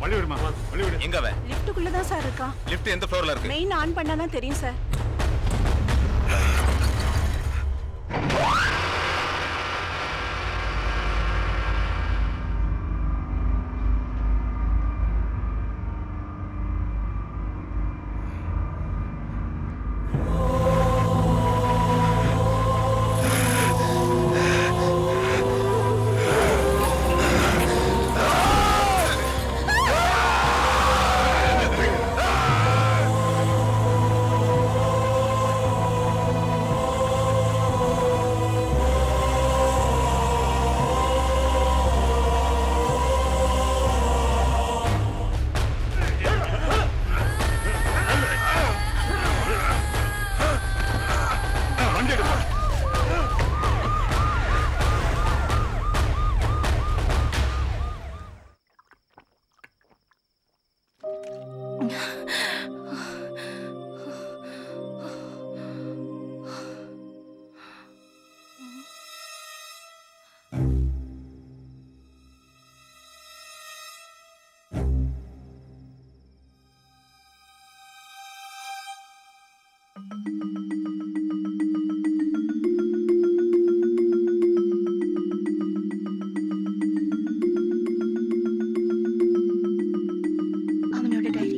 வழி விடுமா வழி விடு எங்க அவன் லிஃப்ட்டுக்குள்ள தான் சார் இருக்கான் லிஃப்ட் எந்த ஃப்ளோர்ல இருக்கு மெயின் ஆன் பண்ணா தான் தெரியும் சார் வண்டி எடுப்பா அவனோட டைரி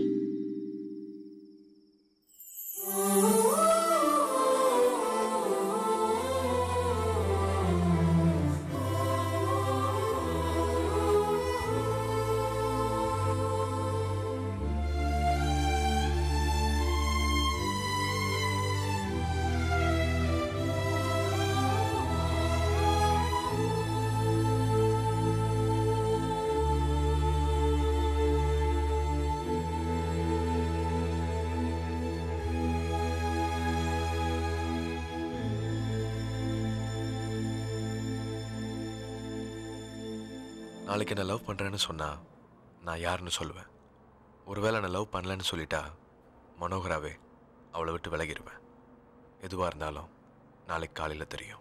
நாளைக்கு என்ன லவ் பண்ணுறேன்னு சொன்னா நான் யாருன்னு சொல்லுவேன் ஒருவேளை நான் லவ் பண்ணலன்னு சொல்லிட்டா மனோகராவே அவளை விட்டு விலகிடுவேன் எதுவாக இருந்தாலும் நாளைக்கு காலையில் தெரியும்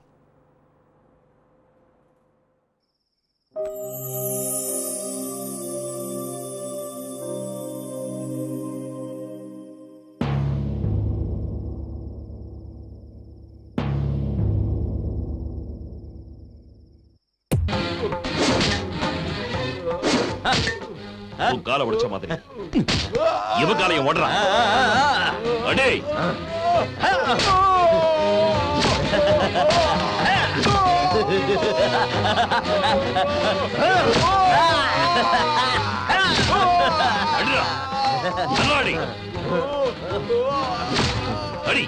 உன் காலை உடைச்ச மாதிரி இவ காலையும் ஓடுறான் அடே அடிடா. நல்லா அடி அடி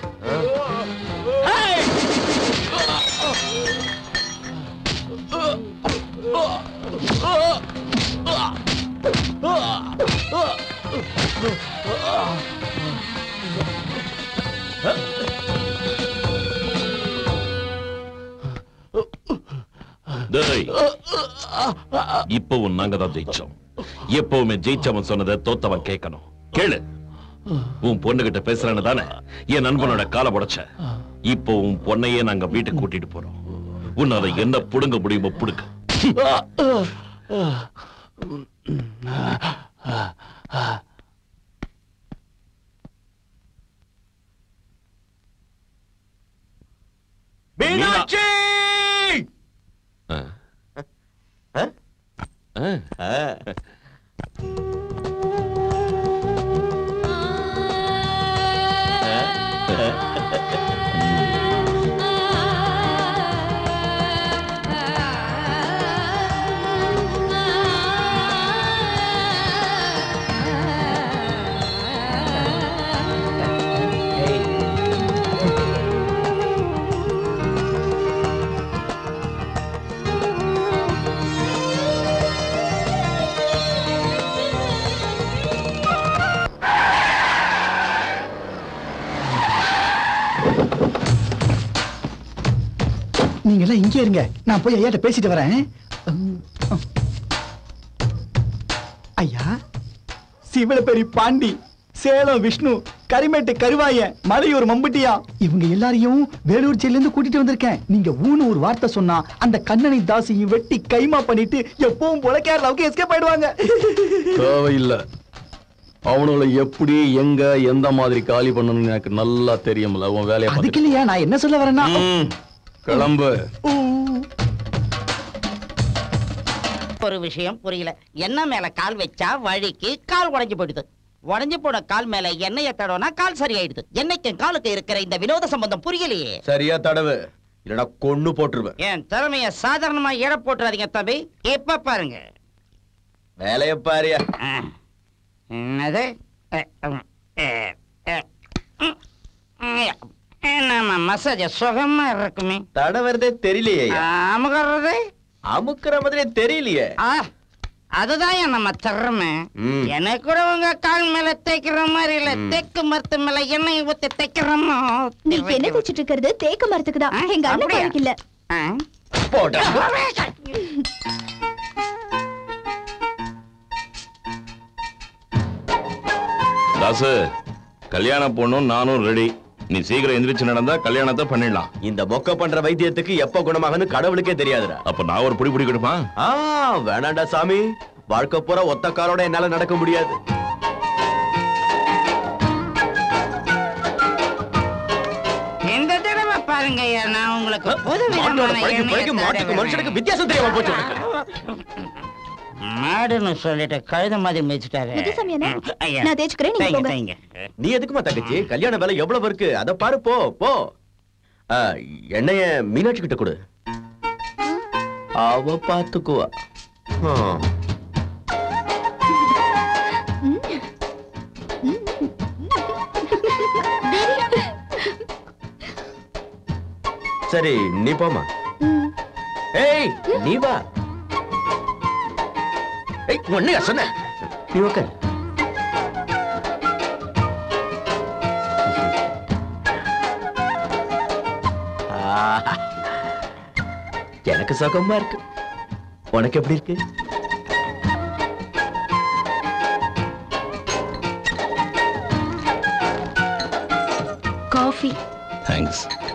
டேய் இப்பவும் நாங்க தான் ஜெயிச்சோம் எப்பவுமே ஜெயிச்சவன் சொன்னதை தோத்தவன் கேட்கணும் கேளு உன் பொண்ணுகிட்ட பேசுறேன்னு தானே என் நண்பனோட காலை உடைச்ச இப்போ உன் பொண்ணையே நாங்க வீட்டுக்கு கூட்டிட்டு போறோம் உன்னால என்ன புடுங்க முடியுமோ புடுங்க மீனாட்சி ஆ. ஆ. நீங்க எல்லாம் இங்கே இருங்க நான் போய் ஐயாட்ட பேசிட்டு வரேன் உம், உம். ஐயா சிவலப்பெரி பாண்டி சேலம் விஷ்ணு கரிமேட்டு கருவாயன் மலையூர் மம்புட்டியா இவங்க எல்லாரையும் வேலூர் ஜெயில இருந்து கூட்டிட்டு வந்திருக்கேன் நீங்க ஊன்னு ஒரு வார்த்தை சொன்னா அந்த கண்ணனை தாசியும் வெட்டி கைமா பண்ணிட்டு எப்பவும் போல கேரளாவுக்கு எஸ்கேப் ஆயிடுவாங்க தேவையில்லை அவனுங்களை எப்படி எங்க எந்த மாதிரி காலி பண்ணணும்னு எனக்கு நல்லா தெரியும்ல உன் வேலையை அதுக்கு பார்த்துட்டு. இல்லையா நான் என்ன சொல்ல வரேன்னா ம், கிளம்பு ஊ. ஒரு விஷயம் புரியல என்ன மேல கால் வச்சா வழிக்கு கால் உடைஞ்சு போயிடுது உடைஞ்சு போன கால் மேல எண்ணெய தடவைனா கால் சரியாயிடுது என்னைக்கும் காலுக்கு இருக்கிற இந்த வினோத சம்பந்தம் புரியலையே சரியா தடவு இல்லனா கொன்னு போட்டுருவேன் என் திறமைய சாதாரணமா இட போட்டுறாதீங்க தம்பி இப்ப பாருங்க வேலைய பாரியா ஆ. என்னது அ, ம், எ, எ, ம், ம், என்னம்மா மசாஜ் சுகமா இருக்குமே தடவறதே தெரியலையே அமுகிறது அமுக்குற மாதிரி தெரியலையே ஆ அதுதான் என் நம்ம திறமை ம். எனக்கு கூட உங்க கால் மேல தேய்க்கிற மாதிரி இல்ல தேக்கு மரத்து மேல எண்ணெய் ஊத்தி தைக்கிறோமோ நீ என்ன வச்சிட்டு இருக்கிறது தேக்க மரத்துக்கு தான் ஆ, எங்க அண்ணன் அப்படியா? காலுக்கு இல்ல ஆ? போடா தாசு கல்யாண பொண்ணும் நானும் ரெடி நீ சீக்கிரம் எந்திரிச்சு நடந்தா கல்யாணத்தை பண்ணிடலாம் இந்த மொக்க பண்ற வைத்தியத்துக்கு எப்ப குணமாகன்னு கடவுளுக்கே தெரியாதுடா அப்ப நான் ஒரு புடி புடி கொடுப்பா ஆ வேணாண்டா சாமி வாழ்க்கை பூரா ஒத்த காலோட என்னால நடக்க முடியாது இந்த தடவை பாருங்க ஐயா, நான் உங்களுக்கு புது மாட்டோட விதமான பழைக்கு எண்ணெயை பழைக்கு மாட்டுக்கு தடவுறேன். மனுஷனுக்கு வித்தியாசம் தெரியாம போச்சு மாடுன்னு சொல்லிட்டு கழுத மாதிரி மிதிச்சிட்டாரு முத்துசாமி அண்ணா, ம், ஐயா. நான் தேய்ச்சுக்கிறேன், நீங்க தேய்ங்க, போங்க. தேய்ங்க. நீ எதுக்குமா தங்கச்சி கல்யாண வேலை எவ்வளவு இருக்கு அத பாரு போ போ ஆ, எண்ணெய மீனாட்சி கிட்ட கொடு அவ பாத்துக்குவா ஆ. சரி நீ போமா ஏய் நீ வா ஏய் ஒன்னையா சொன்ன நீ உட்காரு ஆஹா. எனக்கு சுகமா இருக்கு உனக்கு எப்படி இருக்கு காஃபி தேங்க்ஸ்